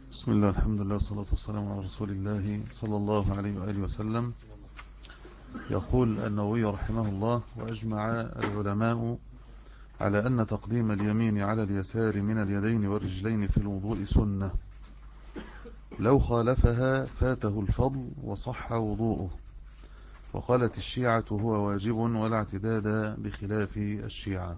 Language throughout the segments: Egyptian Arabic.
بسم الله الحمد لله والصلاة والسلام على رسول الله صلى الله عليه وآله وسلم يقول النووي رحمه الله وأجمع العلماء على أن تقديم اليمين على اليسار من اليدين والرجلين في الوضوء سنة لو خالفها فاته الفضل وصح وضوءه وقالت الشيعة هو واجب ولا اعتداد بخلاف الشيعة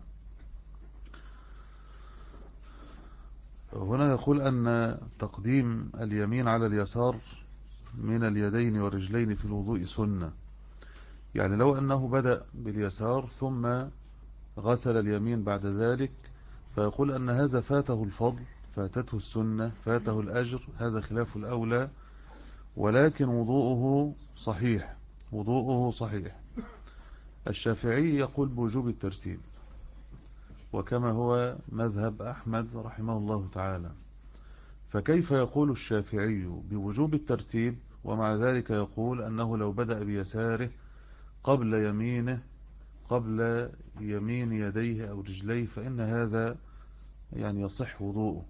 هنا يقول أن تقديم اليمين على اليسار من اليدين والرجلين في الوضوء سنة يعني لو أنه بدأ باليسار ثم غسل اليمين بعد ذلك فيقول أن هذا فاته الفضل فاتته السنة فاته الأجر هذا خلاف الأولى ولكن وضوءه صحيح وضوءه صحيح الشافعي يقول بوجوب الترتيب وكما هو مذهب أحمد رحمه الله تعالى فكيف يقول الشافعي بوجوب الترتيب ومع ذلك يقول أنه لو بدأ بيساره قبل يمينه قبل يمين يديه أو رجليه فإن هذا يعني يصح وضوءه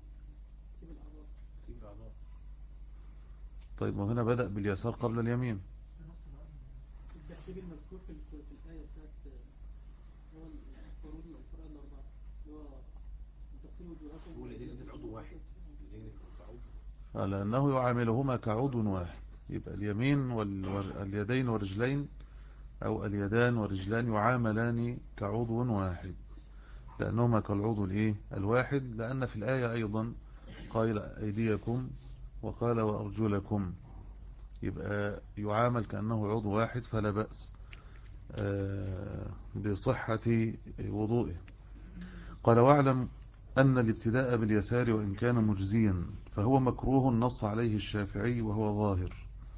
طيب وهنا بدأ باليسار قبل اليمين الترتيب المذكور في الآية بتاعت هو الفروض الفروض الأربعة هو العضو واحد لأنه يعاملهما كعضو واحد يبقى اليمين واليدين والرجلين أو اليدان والرجلان يعاملان كعضو واحد لأنهما كالعضو الإيه الواحد لأن في الآية أيضا قال أيديكم وقال وأرجلكم يبقى يعامل كأنه عضو واحد فلا بأس آه، بصحة وضوئه قال واعلم أن الابتداء باليسار وإن كان مجزيا فهو مكروه نص عليه الشافعي وهو ظاهر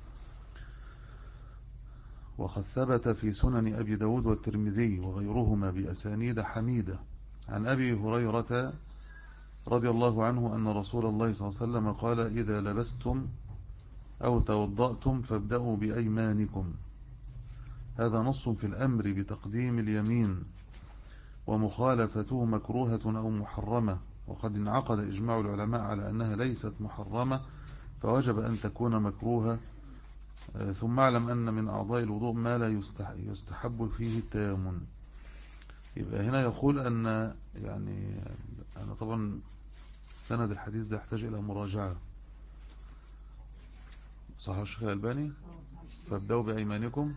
وقد ثبت في سنن أبي داود والترمذي وغيرهما بأسانيد حميدة عن أبي هريرة رضي الله عنه أن رسول الله صلى الله عليه وسلم قال إذا لبستم أو توضأتم فابدأوا بأيمانكم هذا نص في الأمر بتقديم اليمين ومخالفته مكروهة أو محرمة وقد انعقد إجماع العلماء على أنها ليست محرمة فوجب أن تكون مكروهة ثم اعلم أن من أعضاء الوضوء ما لا يستحب فيه التيامن يبقى هنا يقول أن يعني أنا طبعا سند الحديث ده يحتاج إلى مراجعة صح الشيخ الألباني فابدأوا بأيمانكم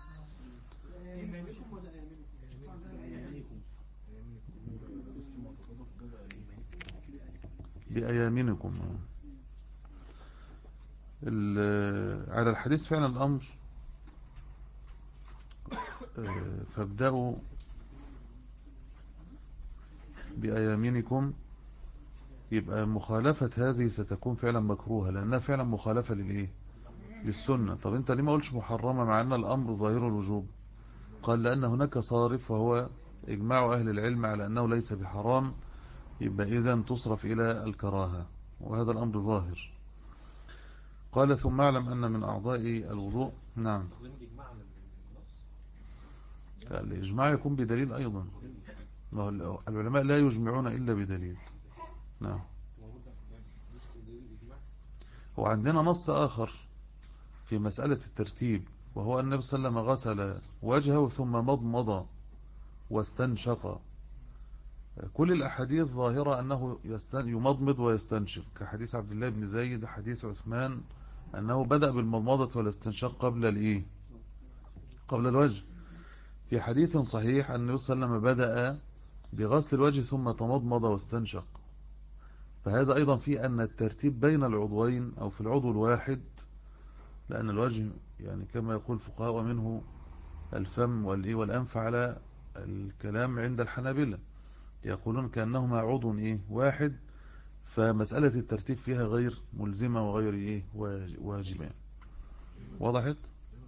بأيامنكم على الحديث فعلا الأمر آه، فابدأوا بأيامنكم يبقى مخالفة هذه ستكون فعلا مكروهة لأنها فعلا مخالفة للإيه للسنة طب انت ليه ما قلتش محرمة مع ان الامر ظاهر الوجوب قال لان هناك صارف وهو اجماع اهل العلم على انه ليس بحرام يبقى اذا تصرف الى الكراهة وهذا الامر ظاهر قال ثم اعلم ان من اعضاء الوضوء نعم الاجماع يكون بدليل ايضا العلماء لا يجمعون الا بدليل نعم وعندنا نص اخر في مسألة الترتيب وهو أن النبي صلى الله عليه وسلم غسل وجهه ثم مضمض واستنشق كل الأحاديث ظاهرة أنه يمضمض ويستنشق كحديث عبد الله بن زيد حديث عثمان أنه بدأ بالمضمضة والاستنشاق قبل الإيه قبل الوجه في حديث صحيح أن النبي صلى الله عليه وسلم بدأ بغسل الوجه ثم تمضمض واستنشق فهذا أيضا في أن الترتيب بين العضوين أو في العضو الواحد لأن الوجه يعني كما يقول فقهاء ومنه الفم والإيه والأنف على الكلام عند الحنابلة يقولون كأنهما عضو إيه واحد فمسألة الترتيب فيها غير ملزمة وغير إيه واجبة وضحت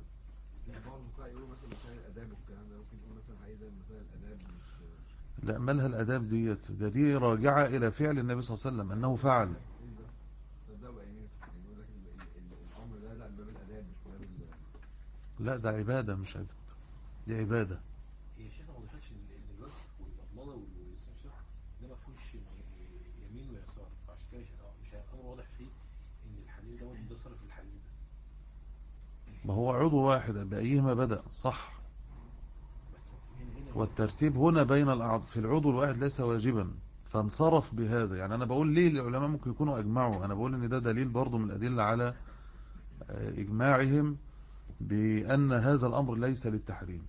لا مالها الأداب ديت ده دي راجعة إلى فعل النبي صلى الله عليه وسلم أنه فعل لا ده عبادة مش أدب دي عبادة هي شيخ ما وضحتش الوجه والمضمضة والاستنشاق ده ما فيهوش يمين ويسار فعشان كده مش هيكون واضح فيه ان الحديث ده متصل في الحديث ده ما هو عضو واحد بأيهما بدأ صح بس هنا هنا والترتيب هنا بين الأعضاء في العضو الواحد ليس واجبا فانصرف بهذا يعني أنا بقول ليه العلماء ممكن يكونوا أجمعوا أنا بقول إن ده دليل برضو من الأدلة على آه، إجماعهم بأن هذا الأمر ليس للتحريم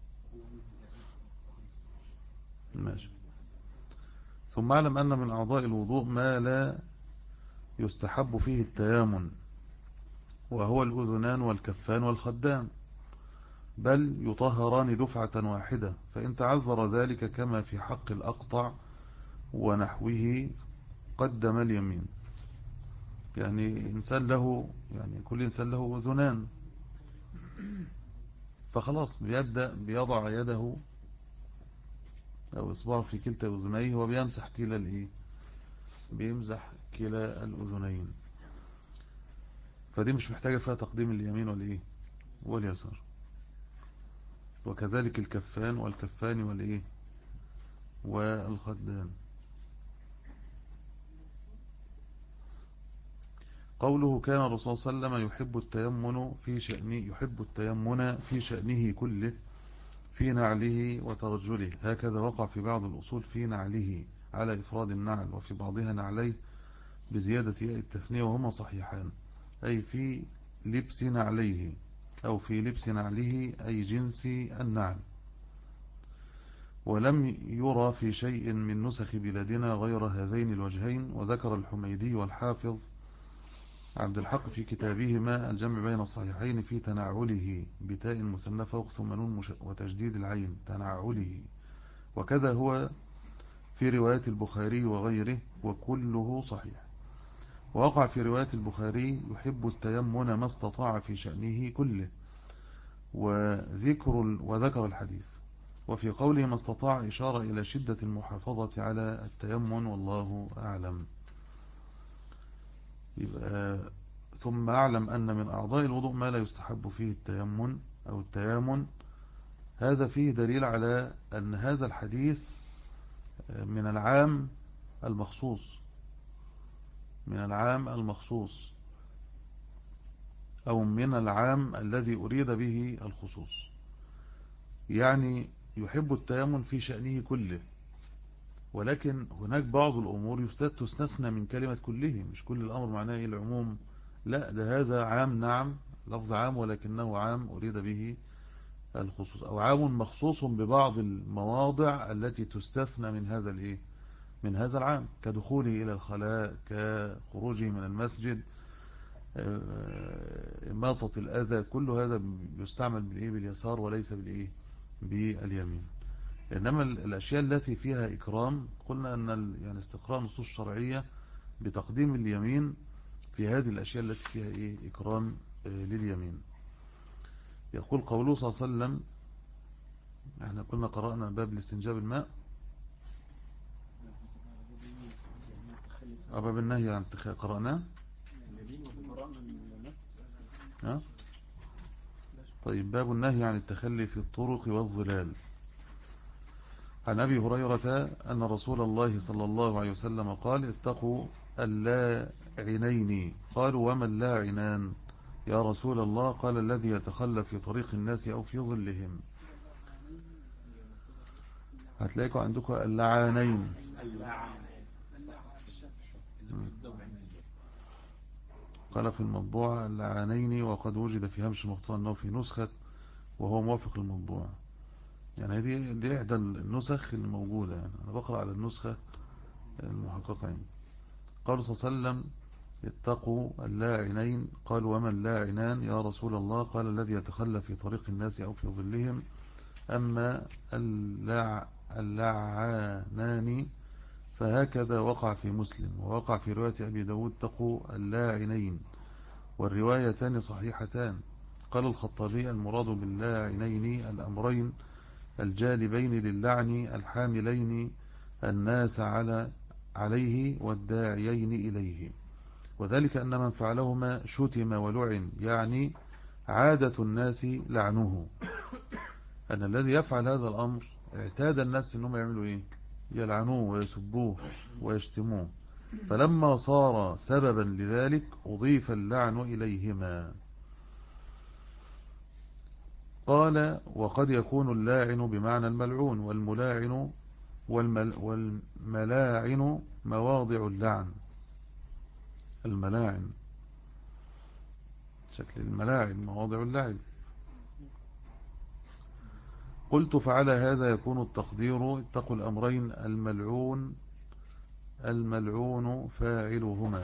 ماشي ثم اعلم أن من أعضاء الوضوء ما لا يستحب فيه التيامن وهو الأذنان والكفان والخدان بل يطهران دفعة واحدة فإن تعذر ذلك كما في حق الأقطع ونحوه قدم اليمين يعني إنسان له يعني كل إنسان له أذنان فخلاص بيبدأ بيضع يده أو إصبعه في كلتا أذنيه وبيمسح كلا الإيه بيمزح كلا الأذنين فدي مش محتاجة فيها تقديم اليمين والإيه واليسار وكذلك الكفان والكفان والإيه والخدان قوله كان الرسول صلى الله عليه وسلم يحب التيمن في شأنه يحب التيمن في شأنه كله في نعله وترجله هكذا وقع في بعض الأصول في نعله على إفراد النعل وفي بعضها نعليه بزيادة ياء التثنية وهما صحيحان أي في لبس نعليه أو في لبس نعله أي جنس النعل ولم يرى في شيء من نسخ بلادنا غير هذين الوجهين وذكر الحميدي والحافظ عبد الحق في كتابهما الجمع بين الصحيحين في تنعله بتاء مثنى فوق ثم نون مش... وتجديد العين تنعله وكذا هو في رواية البخاري وغيره وكله صحيح ووقع في رواية البخاري يحب التيمن ما استطاع في شأنه كله وذكر وذكر الحديث وفي قوله ما استطاع إشارة إلى شدة المحافظة على التيمن والله أعلم يبقى ثم أعلم أن من أعضاء الوضوء ما لا يستحب فيه التيمن أو التيامن هذا فيه دليل على أن هذا الحديث من العام المخصوص من العام المخصوص أو من العام الذي أريد به الخصوص يعني يحب التيمن في شأنه كله ولكن هناك بعض الأمور تستثنى من كلمة كله مش كل الأمر معناه العموم لا ده هذا عام نعم لفظ عام ولكنه عام أريد به الخصوص أو عام مخصوص ببعض المواضع التي تستثنى من هذا الإيه من هذا العام كدخوله إلى الخلاء كخروجه من المسجد إماطة الأذى كل هذا يستعمل بالإيه باليسار وليس بالإيه باليمين إنما الأشياء التي فيها إكرام قلنا أن يعني استقراء نصوص شرعية بتقديم اليمين في هذه الأشياء التي فيها إيه إكرام لليمين يقول قوله صلى الله عليه وسلم احنا كنا قرأنا باب الاستنجاب الماء باب النهي عن قرأناه ها طيب باب النهي عن التخلي في الطرق والظلال عن أبي هريرة أن رسول الله صلى الله عليه وسلم قال اتقوا اللاعنين قالوا وما اللاعنان يا رسول الله قال الذي يتخلى في طريق الناس أو في ظلهم هتلاقوا عندكم اللعانين قال في المطبوع اللعانين وقد وجد في همش مخطوط أنه في نسخة وهو موافق للمطبوع يعني دي, دي إحدى النسخ الموجودة يعني أنا بقرأ على النسخة المحققة يعني قال صلى الله عليه وسلم اتقوا اللاعنين قالوا وما اللاعنان يا رسول الله قال الذي يتخلى في طريق الناس أو في ظلهم أما اللع اللعانان فهكذا وقع في مسلم ووقع في رواية أبي داود تقوا اللاعنين والروايتان صحيحتان قال الخطابي المراد باللاعنين الأمرين الجالبين للعن الحاملين الناس على عليه والداعيين إليه وذلك أن من فعلهما شتم ولعن يعني عادة الناس لعنه أن الذي يفعل هذا الأمر اعتاد الناس أنهم يعملوا إيه يلعنوه ويسبوه ويشتموه فلما صار سببا لذلك أضيف اللعن إليهما قال وقد يكون اللاعن بمعنى الملعون والملاعن والمل والملاعن مواضع اللعن الملاعن شكل الملاعن مواضع اللعن قلت فعلى هذا يكون التقدير اتقوا الأمرين الملعون الملعون فاعلهما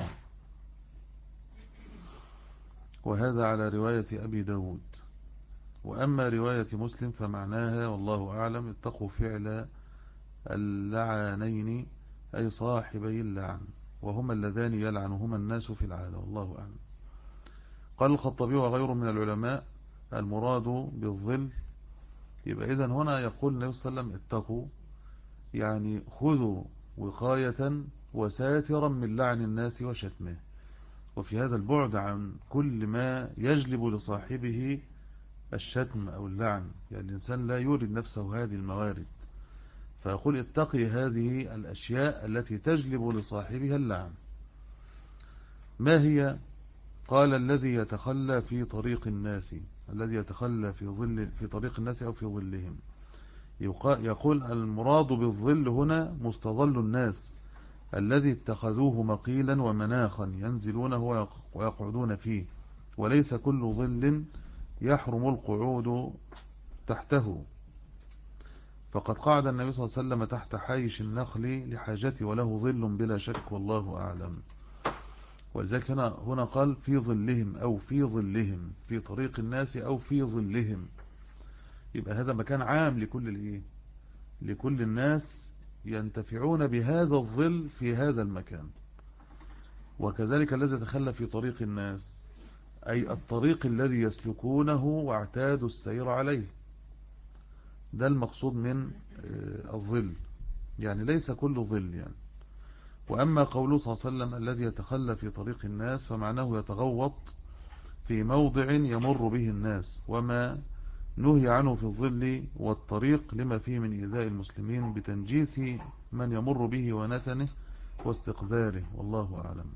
وهذا على رواية أبي داود وأما رواية مسلم فمعناها والله أعلم اتقوا فعل اللعانين أي صاحبي اللعن وهما اللذان يلعنهما الناس في العادة والله أعلم قال الخطبي وغيره من العلماء المراد بالظل يبقى إذن هنا يقول النبي صلى الله عليه وسلم اتقوا يعني خذوا وقاية وساترا من لعن الناس وشتمه وفي هذا البعد عن كل ما يجلب لصاحبه الشتم أو اللعن يعني الإنسان لا يورد نفسه هذه الموارد فيقول اتقي هذه الأشياء التي تجلب لصاحبها اللعن ما هي قال الذي يتخلى في طريق الناس الذي يتخلى في ظل في طريق الناس أو في ظلهم يقول المراد بالظل هنا مستظل الناس الذي اتخذوه مقيلا ومناخا ينزلونه ويقعدون فيه وليس كل ظل يحرم القعود تحته فقد قعد النبي صلى الله عليه وسلم تحت حيش النخل لحاجته وله ظل بلا شك والله أعلم ولذلك هنا, هنا قال في ظلهم أو في ظلهم في طريق الناس أو في ظلهم يبقى هذا مكان عام لكل الايه لكل الناس ينتفعون بهذا الظل في هذا المكان وكذلك الذي تخلى في طريق الناس أي الطريق الذي يسلكونه واعتادوا السير عليه ده المقصود من آه، الظل يعني ليس كل ظل يعني وأما قوله صلى الله عليه وسلم الذي يتخلى في طريق الناس فمعناه يتغوط في موضع يمر به الناس وما نهي عنه في الظل والطريق لما فيه من إيذاء المسلمين بتنجيس من يمر به ونتنه واستقذاره والله أعلم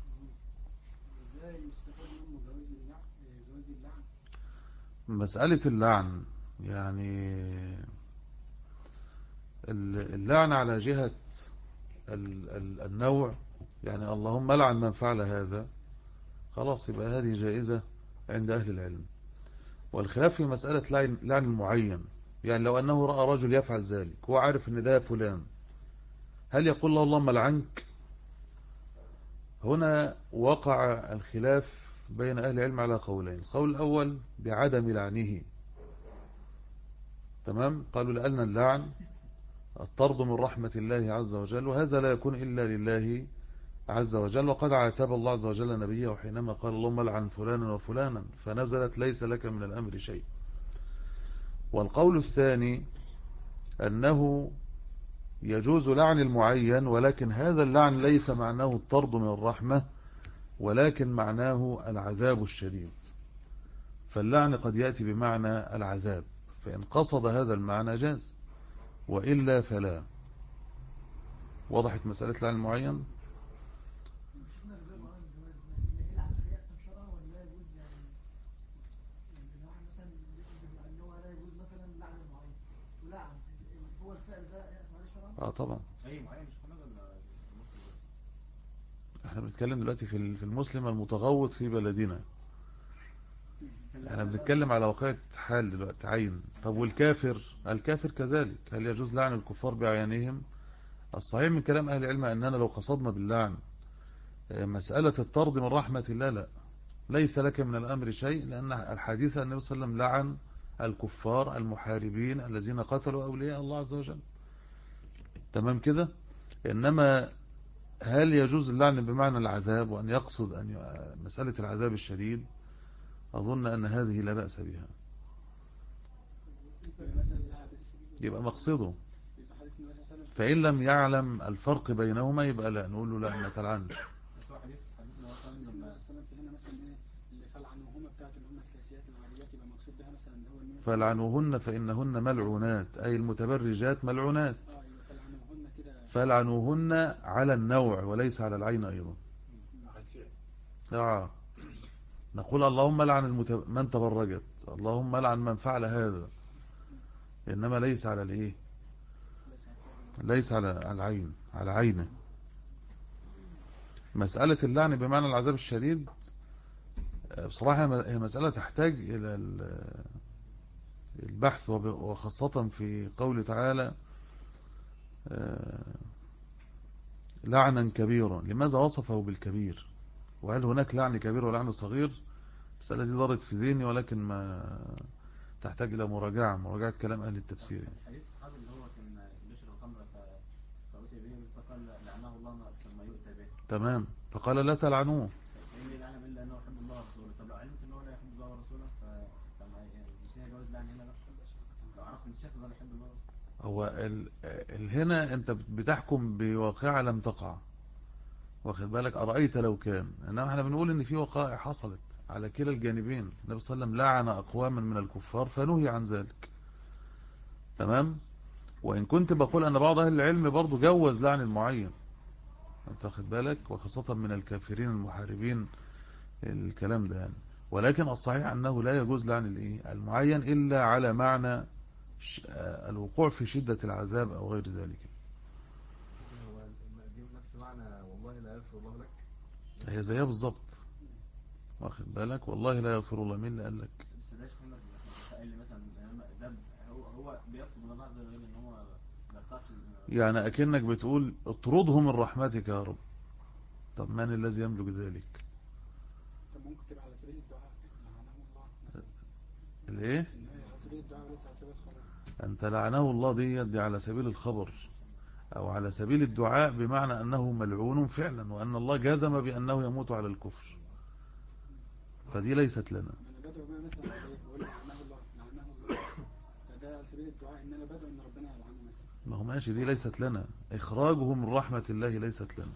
مسألة اللعن يعني اللعن على جهة النوع يعني اللهم لعن من فعل هذا خلاص يبقى هذه جائزة عند أهل العلم والخلاف في مسألة لعن, لعن المعين يعني لو أنه رأى رجل يفعل ذلك هو عارف أن ده فلان هل يقول له اللهم لعنك هنا وقع الخلاف بين أهل العلم على قولين القول الأول بعدم لعنه تمام قالوا لأن اللعن الطرد من رحمة الله عز وجل وهذا لا يكون إلا لله عز وجل وقد عاتب الله عز وجل نبيه حينما قال اللهم لعن فلانا وفلانا فنزلت ليس لك من الأمر شيء والقول الثاني أنه يجوز لعن المعين ولكن هذا اللعن ليس معناه الطرد من الرحمة ولكن معناه العذاب الشديد فاللعن قد يأتي بمعنى العذاب فإن قصد هذا المعنى جاز وإلا فلا وضحت مسألة لعن المعين اه طبعا احنا بنتكلم دلوقتي في المسلم المتغوط في بلدنا احنا بنتكلم على واقعة حال دلوقتي عين طب والكافر الكافر كذلك هل يجوز لعن الكفار بعينهم الصحيح من كلام اهل العلم اننا لو قصدنا باللعن آه، مسألة الطرد من رحمة الله لا ليس لك من الامر شيء لان الحديث عن النبي صلى الله عليه وسلم لعن الكفار المحاربين الذين قتلوا اولياء الله عز وجل تمام كده انما هل يجوز اللعن بمعنى العذاب وان يقصد ان مسألة العذاب الشديد أظن أن هذه لا بأس بها يبقى مقصده فإن لم يعلم الفرق بينهما يبقى لا نقول له لا ما تلعنش فلعنوهن فإنهن ملعونات أي المتبرجات ملعونات فلعنوهن على النوع وليس على العين أيضا على الفعل آه. نقول اللهم لعن المت... من تبرجت اللهم لعن من فعل هذا إنما ليس على الإيه ليس على على العين على عينه مسألة اللعن بمعنى العذاب الشديد آه، بصراحة هي مسألة تحتاج إلى ال- البحث وب- وخاصة في قول تعالى آه، لعنا كبيرا لماذا وصفه بالكبير وهل هناك لعن كبير ولعن صغير المسألة دي دارت في ذهني ولكن ما تحتاج إلى مراجعة مراجعة كلام أهل التفسير حديث الصحابي اللي هو كان بيشرب الخمر ف- فأتي به فقال لعنه الله ما أكثر ما يؤتى به تمام فقال لا تلعنوه فإني لعنه إلا أنه يحب الله ورسوله طب لو علمت أنه لا يحب الله ورسوله ف طب ما يعني مش هي جواز لعن هنا بقى لو عرفت إن الشيخ ده لا يحب الله ورسوله هو ال... ال... هنا انت بتحكم بواقعة لم تقع واخد بالك أرأيت لو كان انما احنا بنقول ان في وقائع حصلت على كلا الجانبين النبي صلى الله عليه وسلم لعن أقواما من الكفار فنهي عن ذلك تمام وإن كنت بقول أن بعض أهل العلم برضو جوز لعن المعين انت واخد بالك وخاصة من الكافرين المحاربين الكلام ده يعني ولكن الصحيح أنه لا يجوز لعن الإيه المعين إلا على معنى ش- آه، الوقوع في شدة العذاب أو غير ذلك هو دي نفس معنى والله لا يغفر الله لك هي زيها بالظبط واخد بالك والله لا يغفر الله مين اللي قال لك بس بس ده يا شيخ محمد قال لي مثلا أنا- ده هو هو بيطلب من الله عز وجل إن هو ما يقطعش يعني أكنك بتقول اطردهم من رحمتك يا رب طب من الذي يملك ذلك طب ممكن تبقى على سبيل الدعاء لعنه الله مثلا الايه ان هي على سبيل الدعاء وليس على سبيل الخبر أنت لعنه الله دي, دي على سبيل الخبر أو على سبيل الدعاء بمعنى أنه ملعون فعلا وأن الله جزم بأنه يموت على الكفر فدي ليست لنا ما انا بدعو بقى مثلا عليه بقول لعنه الله لعنه الله فده على سبيل الدعاء ان انا بدعو ان ربنا يلعنه مثلا ما هو ماشي دي ليست لنا إخراجه من رحمة الله ليست لنا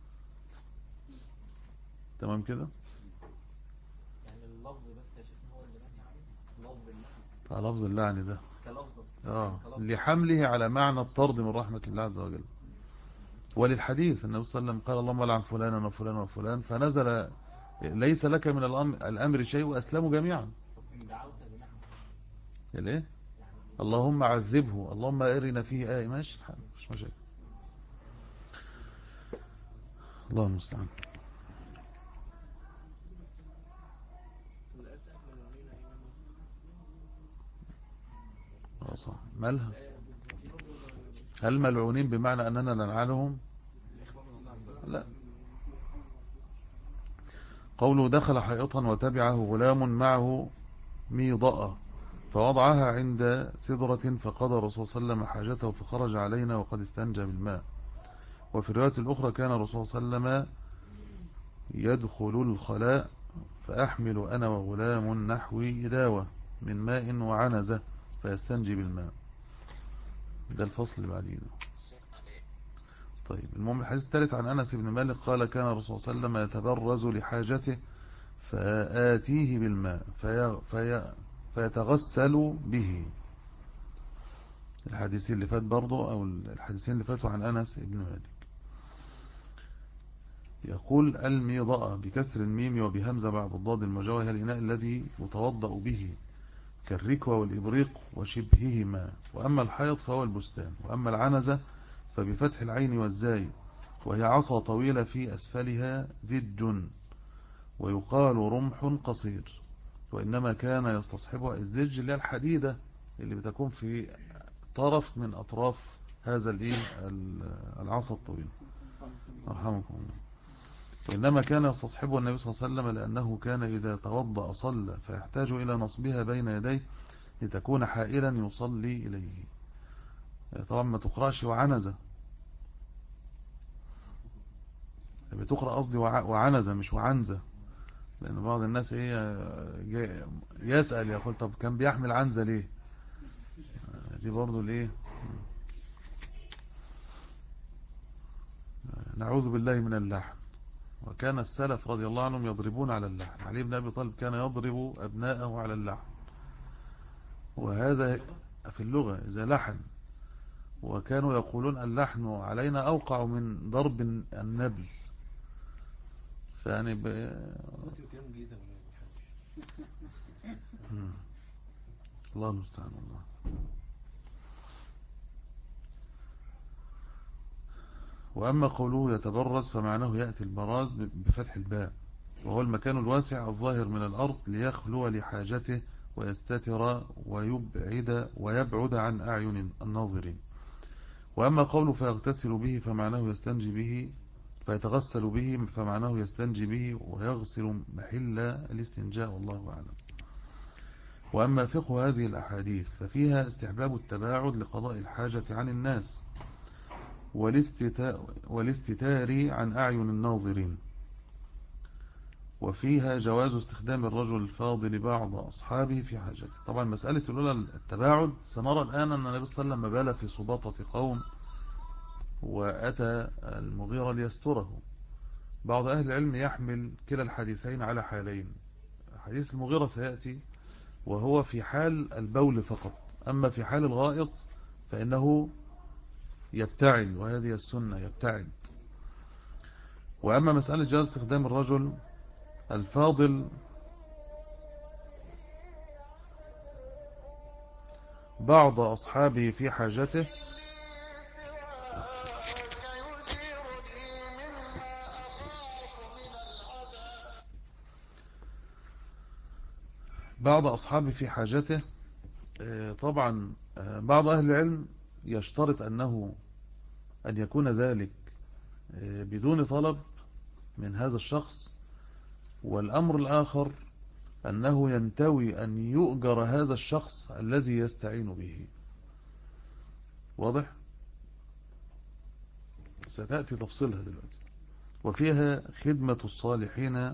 تمام كده يعني اللفظ بس يا شيخ هو اللي نهي عنه لفظ اللحن على لفظ اللعن ده كلفظ آه كلفظ. لحمله على معنى الطرد من رحمة الله عز وجل وللحديث النبي صلى الله عليه وسلم قال اللهم لعن فلانا وفلانا وفلان فنزل ليس لك من الأمر, الأمر شيء وأسلموا جميعا إن دعوت بنحو الايه اللهم عذبه اللهم ارنا فيه آية ماشي حال مش مشاكل الله المستعان اه صح مالها هل ملعونين بمعنى أننا نلعنهم لا قوله دخل حائطا وتبعه غلام معه ميضأة فوضعها عند سدرة فقضى الرسول صلى الله عليه وسلم حاجته فخرج علينا وقد استنجى بالماء وفي الرواية الأخرى كان الرسول صلى الله عليه وسلم يدخل الخلاء فأحمل أنا وغلام نحوي إداوة من ماء وعنزة فيستنجي بالماء ده الفصل اللي بعديه ده. طيب المهم الحديث الثالث عن أنس بن مالك قال كان الرسول صلى الله عليه وسلم يتبرز لحاجته فآتيه بالماء في في فيتغسل به الحديثين اللي فات برضه أو الحديثين اللي فاتوا عن أنس بن مالك يقول الميضاء بكسر الميم وبهمزة بعد الضاد المجاوة هي الإناء الذي يتوضأ به كالركوة والإبريق وشبههما وأما الحيض فهو البستان وأما العنزة فبفتح العين والزاي وهي عصا طويلة في أسفلها زج ويقال رمح قصير وإنما كان يستصحبها الزج اللي هي الحديدة اللي بتكون في طرف من أطراف هذا الإيه العصا الطويل أرحمكم الله وإنما كان يستصحبه النبي صلى الله عليه وسلم لأنه كان إذا توضأ صلى فيحتاج إلى نصبها بين يديه لتكون حائلا يصلي إليه طبعا ما تقرأش وعنزة بتقرأ قصدي وعنزة مش وعنزة لأن بعض الناس إيه يسأل يقول طب كان بيحمل عنزة ليه دي برضو ليه نعوذ بالله من اللحن وكان السلف رضي الله عنهم يضربون على اللحن علي بن أبي طالب كان يضرب أبناءه على اللحن وهذا في اللغة إذا لحن وكانوا يقولون اللحن علينا أوقع من ضرب النبل فيعني ب... دلوقتي كلام جيزة ولا ما بفهمش مم. الله المستعان الله وأما قوله يتبرز فمعناه يأتي البراز ب- بفتح الباء وهو المكان الواسع الظاهر من الأرض ليخلو لحاجته ويستتر ويبعد ويبعد عن أعين الناظرين وأما قوله فيغتسل به فمعناه يستنجي به فيتغسل به فمعناه يستنجي به ويغسل محل الاستنجاء والله أعلم وأما فقه هذه الأحاديث ففيها استحباب التباعد لقضاء الحاجة عن الناس والاستتا- والاستتار عن أعين الناظرين وفيها جواز استخدام الرجل الفاضل بعض أصحابه في حاجته طبعا مسألة الأولى التباعد سنرى الآن أن النبي صلى الله عليه وسلم بال في سباطة قوم وأتى المغيرة ليستره بعض أهل العلم يحمل كلا الحديثين على حالين حديث المغيرة سيأتي وهو في حال البول فقط أما في حال الغائط فإنه يبتعد وهذه السنة يبتعد وأما مسألة جواز استخدام الرجل الفاضل بعض أصحابه في حاجته بعض أصحابه في حاجته آه، طبعا آه، بعض أهل العلم يشترط أنه أن يكون ذلك آه، بدون طلب من هذا الشخص والأمر الآخر أنه ينتوي أن يؤجر هذا الشخص الذي يستعين به واضح؟ ستأتي تفصيلها دلوقتي وفيها خدمة الصالحين يعني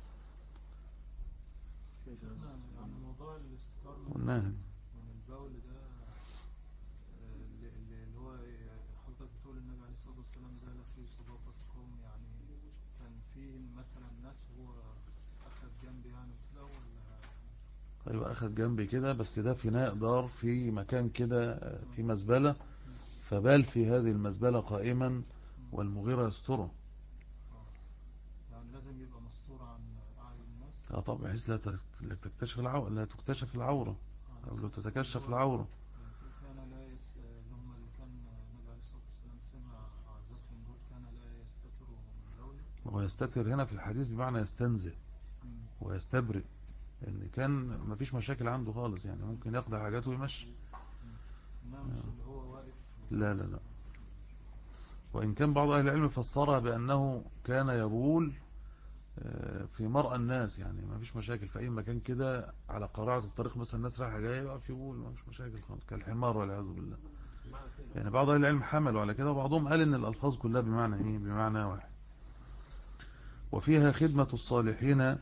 موضوع الاستقرار من والنهي من البول ده آه، اللي اللي- اللي هو حضرتك بتقول النبي عليه الصلاة والسلام ده لا في سباطة قوم يعني كان في مثلا ناس هو أخذ جنبي يعني كده ولا أيوة أخذ جنبي كده بس ده فناء دار في مكان كده آه، في مزبلة فبال في هذه المزبلة قائما والمغيرة يستره يعني لازم يبقى مستور عن أعين الناس اه طبعا بحيث لا تك- لا تكتشف العورة لا تكتشف العورة أو لو تتكشف العورة كان لا يس اللي هم اللي كان النبي عليه الصلاة والسلام سمع أعزابهم دول كان لا يستتر من بوله ويستتر هنا في الحديث بمعنى يستنزه ويستبرئ ان كان مفيش مشاكل عنده خالص يعني ممكن يقضي حاجاته ويمشي إنما مش اللي هو واقف لا لا لا وإن كان بعض أهل العلم فسرها بأنه كان يبول آه، في مرأى الناس يعني ما فيش مشاكل في أي مكان كده على قراعة الطريق مثلا الناس رايحة جاية يقف يبول ما فيش مشاكل خالص كالحمار والعياذ بالله يعني بعض أهل العلم حملوا على كده وبعضهم قال إن الألفاظ كلها بمعنى إيه بمعنى واحد وفيها خدمة الصالحين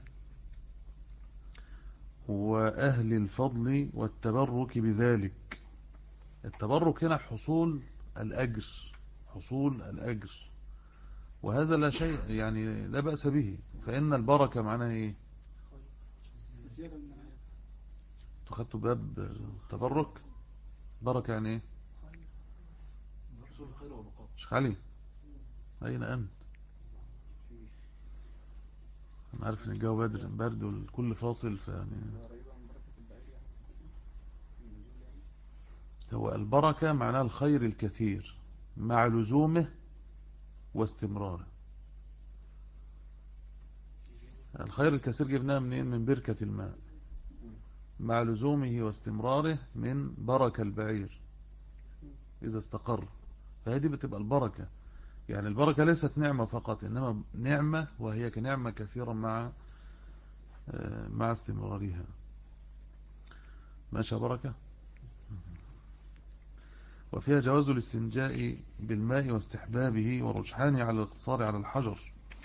وأهل الفضل والتبرك بذلك التبرك هنا حصول الأجر حصول الأجر وهذا لا شيء يعني لا بأس به فإن البركة معناها إيه زيادة من الآيات تخدتوا باب التبرك بركة يعني إيه حصول الخير وبقاء شيخ علي أين أنت أنا عارف إن الجو بدر برد والكل فاصل فيعني قريبة من بركة البعير يعني النزول يعني هو البركة معناها الخير الكثير مع لزومه واستمراره الخير الكثير جبناه منين من بركة الماء مع لزومه واستمراره من بركة البعير إذا استقر فهذه بتبقى البركة يعني البركة ليست نعمة فقط إنما نعمة وهي كنعمة كثيرة مع آه، مع استمرارها ماشي يا بركة وفيها جواز الاستنجاء بالماء واستحبابه ورجحانه على الاقتصار على الحجر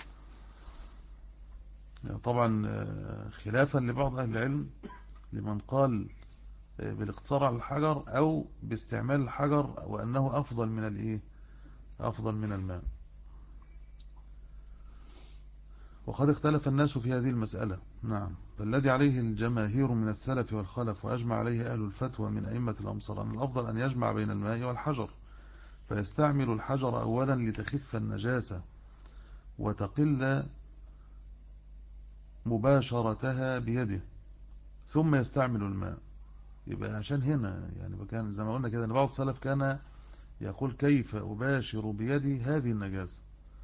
يعني طبعا آه، خلافا لبعض أهل العلم لمن قال آه، بالاقتصار على الحجر أو باستعمال الحجر وأنه أفضل من الإيه أفضل من الماء وقد اختلف الناس في هذه المسألة نعم فالذي عليه الجماهير من السلف والخلف وأجمع عليه أهل الفتوى من أئمة الأمصار أن الأفضل أن يجمع بين الماء والحجر فيستعمل الحجر أولا لتخف النجاسة وتقل مباشرتها بيده ثم يستعمل الماء يبقى عشان هنا يعني كان زي ما قلنا كده ان بعض السلف كان يقول كيف أباشر بيدي هذه النجاسة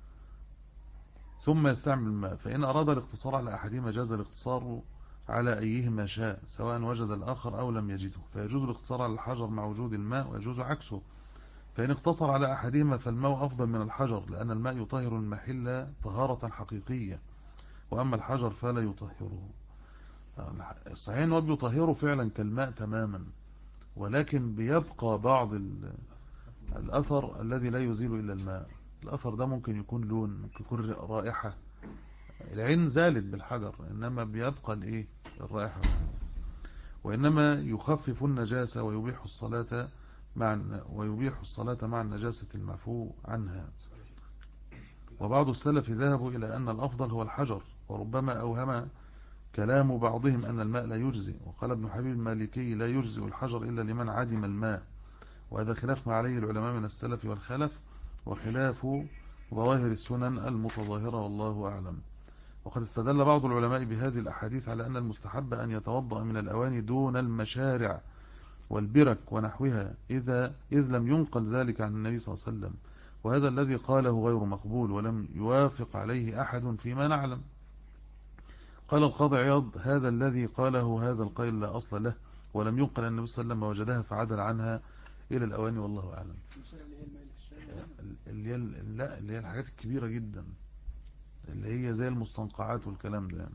ثم يستعمل الماء فإن أراد الاقتصار على أحدهما جاز الاقتصار على أيهما شاء سواء وجد الآخر أو لم يجده فيجوز الاقتصار على الحجر مع وجود الماء ويجوز عكسه فإن اقتصر على أحدهما فالماء أفضل من الحجر لأن الماء يطهر المحل طهارة حقيقية وأما الحجر فلا يطهره الصحيح أنه بيطهره فعلا كالماء تماما ولكن بيبقى بعض الأثر الذي لا يزيل إلا الماء الأثر ده ممكن يكون لون ممكن يكون رائحة العين زالت بالحجر إنما بيبقى الإيه الرائحة وإنما يخفف النجاسة ويبيح الصلاة مع ويبيح الصلاة مع النجاسة المعفو عنها وبعض السلف ذهبوا إلى أن الأفضل هو الحجر وربما أوهم كلام بعضهم أن الماء لا يجزي وقال ابن حبيب المالكي لا يجزي الحجر إلا لمن عدم الماء وهذا خلاف ما عليه العلماء من السلف والخلف وخلاف ظواهر السنن المتظاهرة والله أعلم وقد استدل بعض العلماء بهذه الأحاديث على أن المستحب أن يتوضأ من الأواني دون المشارع والبرك ونحوها إذا إذ لم ينقل ذلك عن النبي صلى الله عليه وسلم وهذا الذي قاله غير مقبول ولم يوافق عليه أحد فيما نعلم قال القاضي عياض هذا الذي قاله هذا القيل لا أصل له ولم ينقل أن النبي صلى الله عليه وسلم وجدها فعدل عنها إلى الأواني والله أعلم المشارع اللي هي الماء اللي في الشارع اللي هي لا اللي هي الحاجات الكبيرة جدا اللي هي زي المستنقعات والكلام ده يعني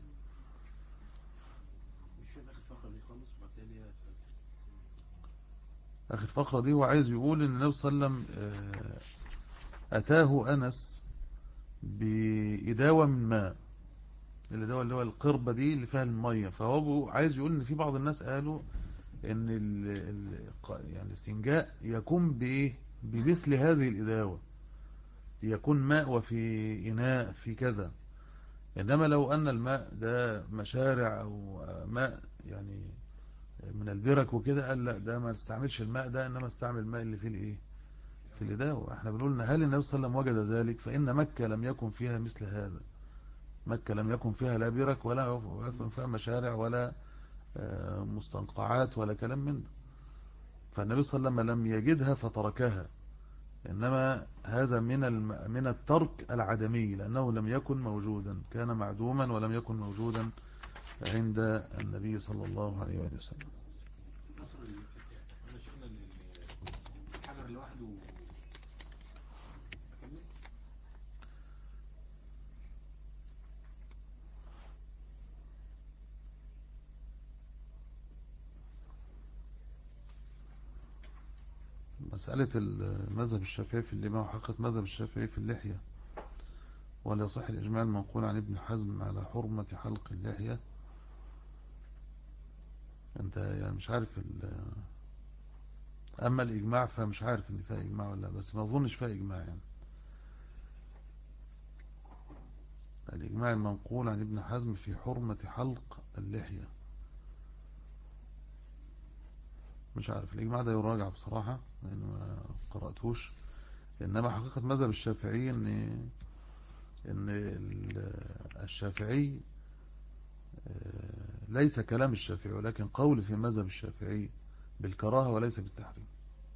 مش فاهم اخر فقره دي خالص وبعد كده ليها سؤال آخر فقرة دي هو عايز يقول إن النبي صلى الله عليه وسلم آه، أتاه أنس بإداوة من ماء الإداوة اللي هو القربة دي اللي فيها المية فهو بو- عايز يقول إن في بعض الناس قالوا إن ال ال يعني الاستنجاء يكون بإيه بمثل هذه الإداوة يكون ماء وفي إناء في كذا إنما لو أن الماء ده مشارع أو ماء يعني من البرك وكده قال لا ده ما تستعملش الماء ده إنما استعمل الماء اللي فيه الإيه في الإداوة احنا بنقول إن هل النبي صلى الله عليه وسلم وجد ذلك فإن مكة لم يكن فيها مثل هذا مكة لم يكن فيها لا برك ولا يكن فيها مشارع ولا آه، مستنقعات ولا كلام من ده فالنبي صلى الله عليه وسلم لم يجدها فتركها إنما هذا من الم... من الترك العدمي لأنه لم يكن موجودا كان معدوما ولم يكن موجودا عند النبي صلى الله عليه وآله وسلم مصر اللي احنا شفنا ان الحجر لوحده اكمل مسألة المذهب الشافعي في اللحية وحقيقة مذهب الشافعي في اللحية ولا يصح الإجماع المنقول عن ابن حزم على حرمة حلق اللحية انت يعني مش عارف ال أما الإجماع فمش عارف إن فيها إجماع ولا لا بس ما أظنش فيها إجماع يعني الإجماع المنقول عن ابن حزم في حرمة حلق اللحية مش عارف الإجماع ده يراجع بصراحة لأنه ما قرأتوش إنما حقيقة مذهب الشافعي إن إن ال- الشافعي آه، ليس كلام الشافعي ولكن قول في مذهب الشافعي بالكراهة وليس بالتحريم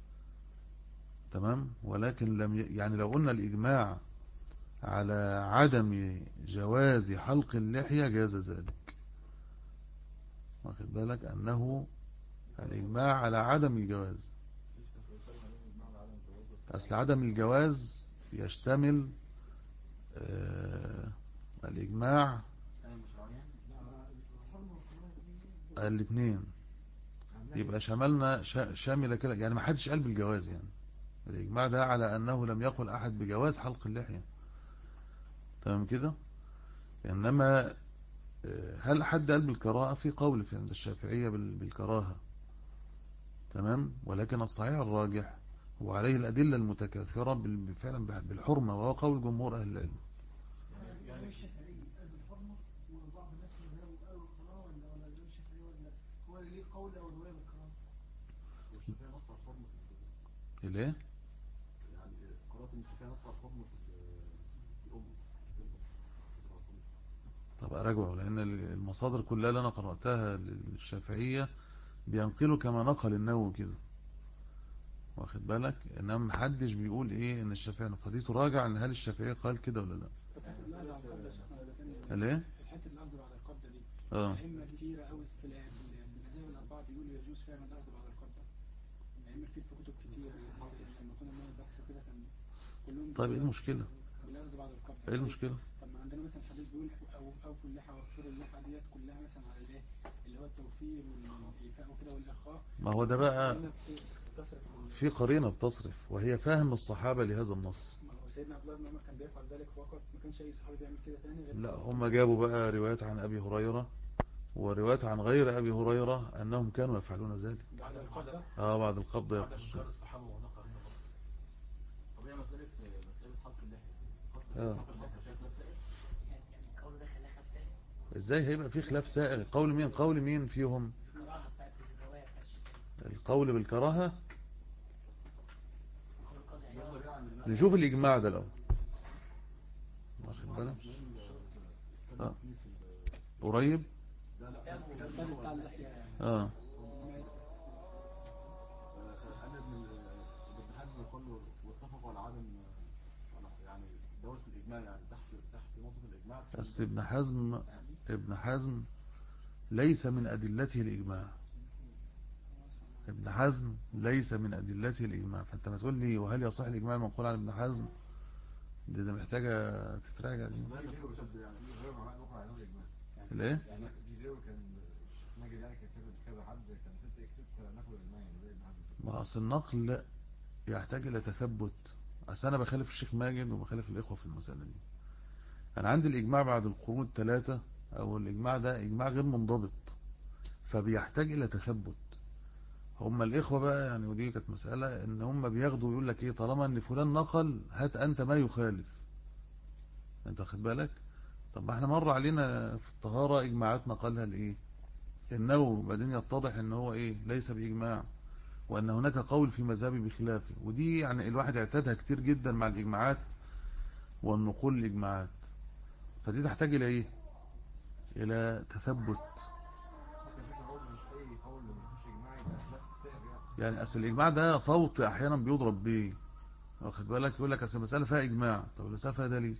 تمام ولكن لم ي... يعني لو قلنا الإجماع على عدم جواز حلق اللحية جاز ذلك واخد بالك أنه الإجماع على عدم الجواز أصل عدم الجواز يشتمل آه الإجماع انا مش رايح الاثنين يبقى شملنا شا- شاملة كده يعني ما حدش قال بالجواز يعني الإجماع ده على أنه لم يقل أحد بجواز حلق اللحية تمام كده إنما آه، هل حد قال بالكراهة في قول في عند الشافعية بال- بالكراهة تمام ولكن الصحيح الراجح وعليه الأدلة المتكاثرة بال- فعلا بالحرمة وهو قول جمهور أهل العلم يعني الشافعي قال بالحرمه وبعض الناس من قالوا قالوا الكراهه ولا ولا الامام الشافعي ولا هو اللي ليه قول او روايه بالكراهه والشافعي نص على الحرمة ليه؟ يعني قرات ان فيها نص على الحضن في ال- الام في الأم. نص على الحضن. طب أراجعه لأن المصادر كلها اللي أنا قرأتها للشافعية بينقلوا كما نقل النووي كده واخد بالك إنما محدش بيقول إيه إن الشافعي فدي تراجع إن هل الشافعي قال كده ولا لا الأخذ على القبضة يا شيخنا ولا كان- ليه؟ حتة الأخذ بعد القبضة دي اه أئمة كتيرة قوي في ال- في ال- في المذاهب الأربعة بيقولوا يجوز فعلا الأخذ بعد القبضة الأئمة كتير في كتب كتير لما كنا بنعمل بحث كده كان كلهم طيب إيه بيقولوا المشكلة بالأخذ بعد القبضة إيه المشكلة طب ما عندنا مثلا حديث بيقول أو أوفوا اللحى واغفروا اللحى ديت كلها مثلا على الإيه اللي هو التوفير والإيفاء وكده والإرخاء ما هو ده بقى هنا بت- بتصرف ال- في قرينة بتصرف وهي فهم الصحابة لهذا النص ما هو سيدنا عبد الله بن عمر كان بيفعل ذلك فقط ما كانش أي صحابي بيعمل كده تاني غير لا هم جابوا بقى روايات عن أبي هريرة وروايات عن غير أبي هريرة أنهم كانوا يفعلون ذلك بعد القبضة آه بعد القبض بعد يقص انكار الصحابه وده قرينه برضه طب هي مساله مساله حق اللحيه حق آه. حق اللحيه شايف نفسها ايه؟ يعني القول ده خلاه خلاف سائل إزاي هيبقى في خلاف سائغ قول مين قول مين فيهم القراءة بتاعت الرواية بتاعت الشافعي القول بالكراهة قول القاضي عياض يظهر يعني الناس نشوف الإجماع ده لو واخد بالك آه. في في ال- قريب لا لا الكتاب بتاع اللحية يعني اه قال ابن ابن حزم يقول واتفقوا على عدم على- يعني دوره الاجماع يعني تحت تحت نقطه الاجماع بس ابن حزم ابن حزم ليس من أدلته الإجماع ابن حزم ليس من أدلته الإجماع فأنت ما تقول لي وهل يصح الإجماع المنقول عن ابن حزم دي, دي محتاجة تتراجع دي لا يجوز يعني غير معناه نقرا عليهم الاجماع ليه؟ يعني دي غير كان الشيخ ماجد يعني كان كاتب كذا حد كان 6 اكس 6 ناخد الاجماع يعني زي ابن حزم ما أصل النقل يحتاج إلى تثبت أصل أنا بخالف الشيخ ماجد وبخالف الإخوة في المسألة دي أنا عندي الإجماع بعد القرون الثلاثة أو الإجماع ده إجماع غير منضبط فبيحتاج إلى تثبت هم الإخوة بقى يعني ودي كانت مسألة إن هم بياخدوا يقول لك إيه طالما إن فلان نقل هات أنت ما يخالف أنت واخد بالك طب ما احنا مر علينا في الطهارة إجماعات نقلها لإيه النووي وبعدين يتضح إن هو إيه ليس بإجماع وأن هناك قول في مذهبي بخلافه ودي يعني الواحد اعتادها كتير جدا مع الإجماعات والنقول الإجماعات فدي تحتاج إلى إيه إلى تثبت مش اي قول ما فيهوش اجماع يبقى خلاف سائر يعني يعني أصل الإجماع ده صوت أحيانا بيضرب بيه واخد بالك يقول لك أصل المسألة فيها إجماع طب المسألة فيها دليل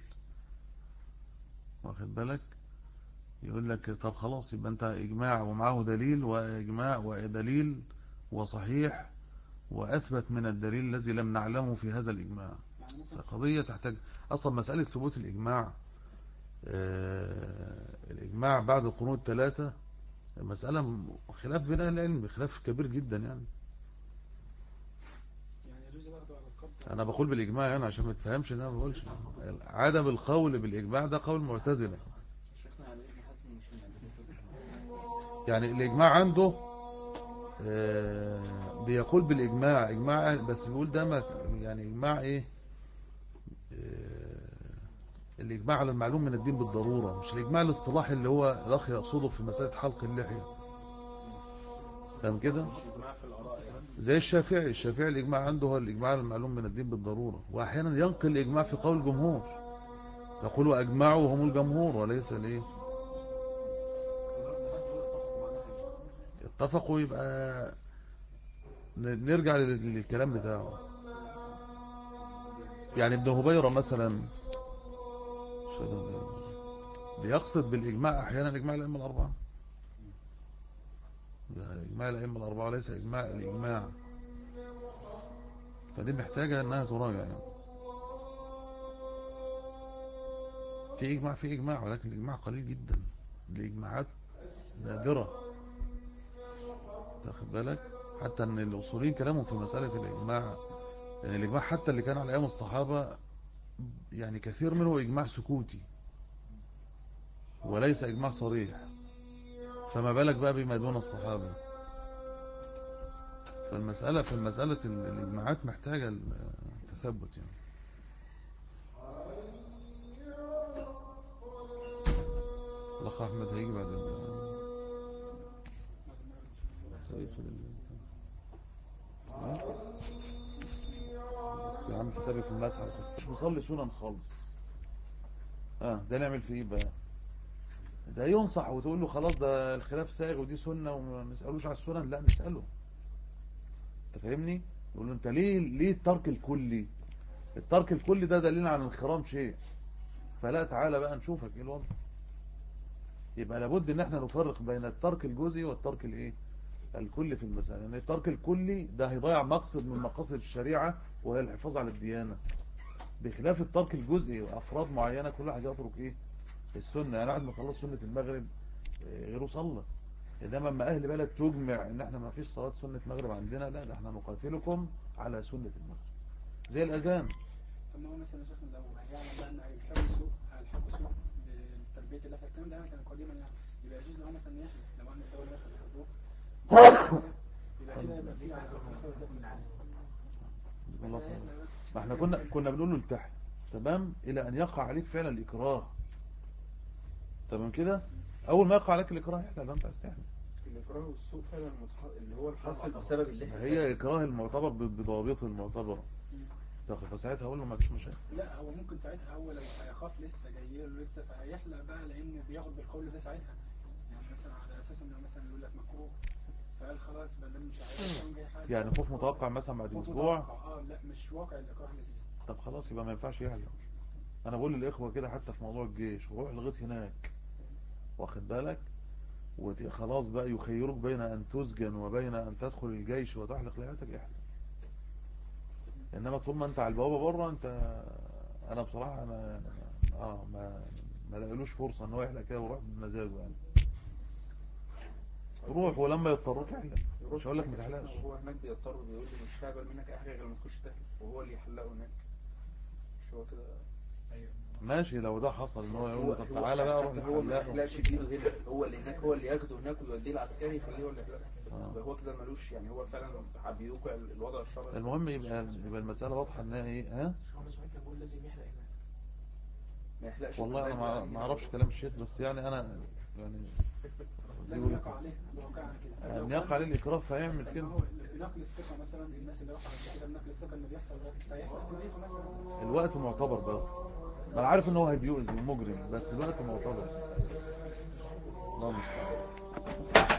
واخد بالك يقول لك طب خلاص يبقى أنت إجماع ومعه دليل وإجماع ودليل وصحيح وأثبت من الدليل الذي لم نعلمه في هذا الإجماع يعني مثلا قضية تحتاج أصلا مسألة ثبوت الإجماع آه، الإجماع بعد القرون الثلاثة مسألة خلاف بين أهل العلم خلاف كبير جدا يعني يعني يجوز الأخذ على القبضة أنا بقول بالإجماع يعني عشان ما تفهمش إن أنا ما بقولش عدم القول بالإجماع ده قول معتزلة شيخنا على ابن حزم مش من أدلته يعني الإجماع عنده آه، بيقول بالإجماع إجماع أهل- بس بيقول ده ما- يعني إجماع إيه آه، الإجماع على المعلوم من الدين بالضرورة مش الإجماع الاصطلاحي اللي هو الأخ يقصده في مسألة حلق اللحية فاهم كده إجماع في الآراء يعني زي الشافعي الشافعي الإجماع عنده هو الإجماع على المعلوم من الدين بالضرورة وأحيانا ينقل الإجماع في قول الجمهور يقول وأجمعوا هم الجمهور وليس الإيه اتفقوا يبقى ن- نرجع لل- للكلام بتاعه يعني ابن هبيرة مثلا أشهد أن لا إله إلا الله. بيقصد بالإجماع أحيانا إجماع الأئمة الأربعة ده إجماع الأئمة الأربعة وليس إجماع الإجماع فدي محتاجة أنها تراجع يعني في إجماع في إجماع ولكن الإجماع قليل جدا الإجماعات نادرة تاخد بالك حتى ان الاصوليين كلامهم في مسألة الاجماع يعني الاجماع حتى اللي كان على ايام الصحابة يعني كثير منه اجماع سكوتي وليس اجماع صريح فما بالك بقى بما دون الصحابة فالمسألة في المسألة ال- الاجماعات محتاجة التثبت يعني الاخ احمد هيجي بعد ال- زي في ال- ها؟ يا عم السابق في المسح على الخف. مش مصلي سنن خالص اه ده نعمل فيه ايه بقى ده ينصح وتقول له خلاص ده الخلاف سائغ ودي سنة وما نسألوش على السنن لا نسأله انت فاهمني يقول له انت ليه ليه الترك الكلي الترك الكلي ده دليل على انخرام شيء فلا تعالى بقى نشوفك ايه الوضع يبقى لابد ان احنا نفرق بين الترك الجزئي والترك الايه الكلي في المسألة يعني الترك الكلي ده هيضيع مقصد من مقاصد الشريعة وهي الحفاظ على الديانة بخلاف الترك الجزئي وافراد معينة كل واحد يترك ايه السنة يعني واحد ما صلى سنة المغرب آه، غيره صلى انما اما اهل بلد تجمع ان احنا ما فيش صلاة سنة مغرب عندنا لا ده احنا نقاتلكم على سنة المغرب زي الاذان طب ما هو مثلا يا شيخنا لو هيعلم بقى ان هيلحقوا سوق هيلحقوا سوق بالتربيه اللي احنا الكلام ده يعني كان قديما يعني يبقى يجوز له مثلا يحلف لو ان الدوله مثلا هتروح يبقى كده يبقى في على الله صلى ما احنا كنا كنا بنقول له التحي تمام الى ان يقع عليك فعلا الاكراه تمام كده اول ما يقع عليك الاكراه احنا لا انت استحمل الإكراه والسوء فعلا المتح... اللي هو الحاصل بسبب اللي احنا هي اكراه المعتبر ب- بضوابطه المعتبره تاخد فساعتها اقول له ما فيش مشاكل لا هو ممكن ساعتها هو لو هيخاف لسه جاي له لسه فهيحلق بقى لان بياخد بالقول ده ساعتها يعني مثلا على اساس انه مثلا يقول لك مكروه فقال خلاص بدل مش عايز يكون جاي حاجه يعني خوف متوقع مثلا بعد خوف اسبوع متوقع، اه لا مش واقع الاكراه لسه طب خلاص يبقى ما ينفعش يحلم انا بقول للاخوه كده حتى في موضوع الجيش وروح لغايه هناك واخد بالك وخلاص بقى يخيرك بين ان تسجن وبين ان تدخل الجيش وتحلق لحيتك احلم انما طول ما انت على البوابه بره انت انا بصراحه انا اه ما ما لاقيلوش فرصه ان هو يحلق كده ويروح بمزاجه يعني روح ولما يضطروك احلق مش هقول لك ما تحلقش وهو هناك بيضطر بيقول لي مش هقبل منك اي حاجه غير ما تخش تحلق وهو اللي يحلقه هناك مش هو كده ماشي لو ده حصل ان هو يقول هو له طب هو تعالى بقى روح حتى هو ما للحلاق يحلقش بايده هنا هو اللي هناك هو اللي ياخده هناك ويوديه العسكري يخليه هو اللي يحلقه آه. فهو كده ملوش يعني هو فعلا بيوقع الوضع الشرعي المهم يبقى يبقى المسألة واضحة انها ايه ها هو مش كان بيقول لازم يحلق هناك ما يحلقش والله انا بمزاجه ما يعني ما اعرفش كلام الشيخ بس يعني انا يعني لازم يقع عليه واقعا كده ان يقع عليه الاكراه فيعمل طب كده ما هو بنقل الثقه مثلا الناس اللي راحوا قبل كده بنقل الثقه اللي بيحصل ده فيحلق بايده مثلا الوقت معتبر بقى ما انا عارف ان هو هيبيؤذي ومجرم بس الوقت معتبر الله المستعان